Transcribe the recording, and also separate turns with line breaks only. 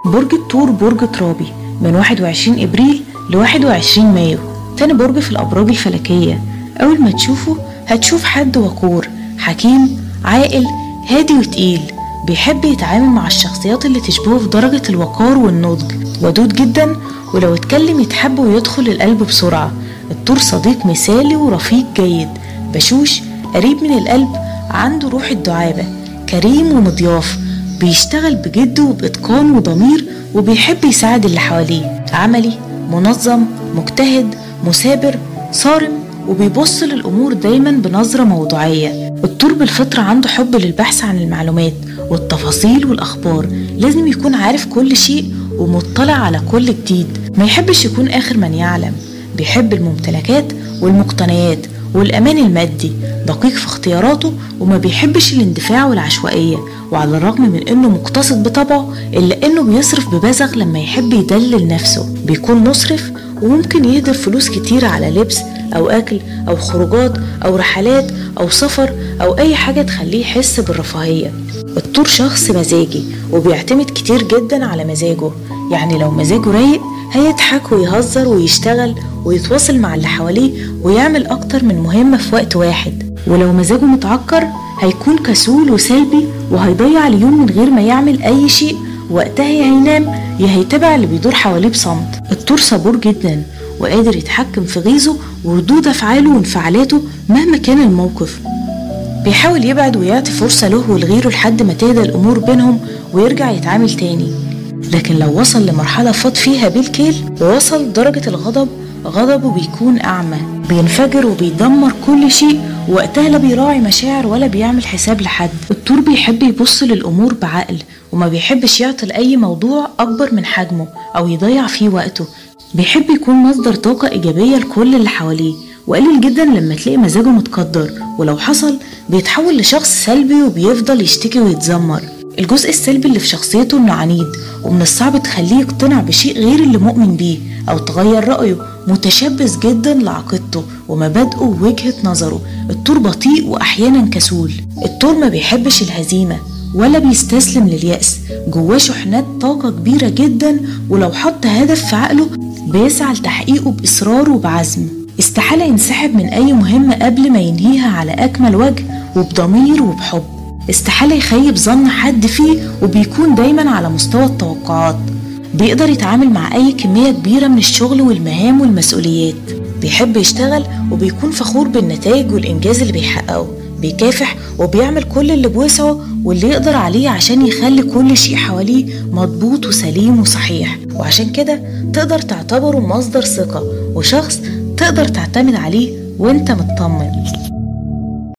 برج الثور برج ترابي من 21 ابريل ل 21 مايو تاني برج في الابراج الفلكيه اول ما تشوفه هتشوف حد وقور حكيم عاقل هادي وتقيل بيحب يتعامل مع الشخصيات اللي تشبهه في درجة الوقار والنضج ودود جدا ولو اتكلم يتحب ويدخل القلب بسرعة الطور صديق مثالي ورفيق جيد بشوش قريب من القلب عنده روح الدعابة كريم ومضياف بيشتغل بجد وبإتقان وضمير وبيحب يساعد اللي حواليه عملي منظم مجتهد مثابر صارم وبيبص للأمور دايما بنظرة موضوعية الطور بالفطرة عنده حب للبحث عن المعلومات والتفاصيل والأخبار لازم يكون عارف كل شيء ومطلع على كل جديد ما يحبش يكون آخر من يعلم بيحب الممتلكات والمقتنيات والأمان المادي دقيق في اختياراته وما بيحبش الاندفاع والعشوائية وعلى الرغم من انه مقتصد بطبعه الا انه بيصرف ببذغ لما يحب يدلل نفسه بيكون مسرف وممكن يهدر فلوس كتير على لبس أو أكل أو خروجات أو رحلات أو سفر أو أي حاجة تخليه يحس بالرفاهية الطور شخص مزاجي وبيعتمد كتير جدا على مزاجه يعني لو مزاجه رايق هيضحك ويهزر ويشتغل ويتواصل مع اللي حواليه ويعمل أكتر من مهمة في وقت واحد ولو مزاجه متعكر هيكون كسول وسلبي وهيضيع اليوم من غير ما يعمل أي شيء وقتها يا هينام يا هيتابع اللي بيدور حواليه بصمت الطور صبور جدا وقادر يتحكم في غيظه وردود أفعاله وانفعالاته مهما كان الموقف بيحاول يبعد ويعطي فرصة له ولغيره لحد ما تهدى الأمور بينهم ويرجع يتعامل تاني لكن لو وصل لمرحلة فاض فيها بالكيل ووصل درجة الغضب غضبه بيكون أعمى بينفجر وبيدمر كل شيء وقتها لا بيراعي مشاعر ولا بيعمل حساب لحد الطور بيحب يبص للأمور بعقل وما بيحبش يعطي لأي موضوع أكبر من حجمه أو يضيع فيه وقته بيحب يكون مصدر طاقة إيجابية لكل اللي حواليه وقليل جدا لما تلاقي مزاجه متقدر ولو حصل بيتحول لشخص سلبي وبيفضل يشتكي ويتذمر الجزء السلبي اللي في شخصيته انه عنيد ومن الصعب تخليه يقتنع بشيء غير اللي مؤمن بيه او تغير رأيه متشبث جدا لعقيدته ومبادئه ووجهة نظره الطور بطيء واحيانا كسول الطور ما بيحبش الهزيمة ولا بيستسلم لليأس جواه شحنات طاقة كبيرة جدا ولو حط هدف في عقله بيسعى لتحقيقه بإصرار وبعزم استحالة ينسحب من أي مهمة قبل ما ينهيها على أكمل وجه وبضمير وبحب استحالة يخيب ظن حد فيه وبيكون دايما على مستوى التوقعات بيقدر يتعامل مع أي كمية كبيرة من الشغل والمهام والمسؤوليات بيحب يشتغل وبيكون فخور بالنتائج والإنجاز اللي بيحققه بيكافح وبيعمل كل اللي بوسعه واللي يقدر عليه عشان يخلي كل شيء حواليه مضبوط وسليم وصحيح وعشان كده تقدر تعتبره مصدر ثقة وشخص تقدر تعتمد عليه وانت مطمن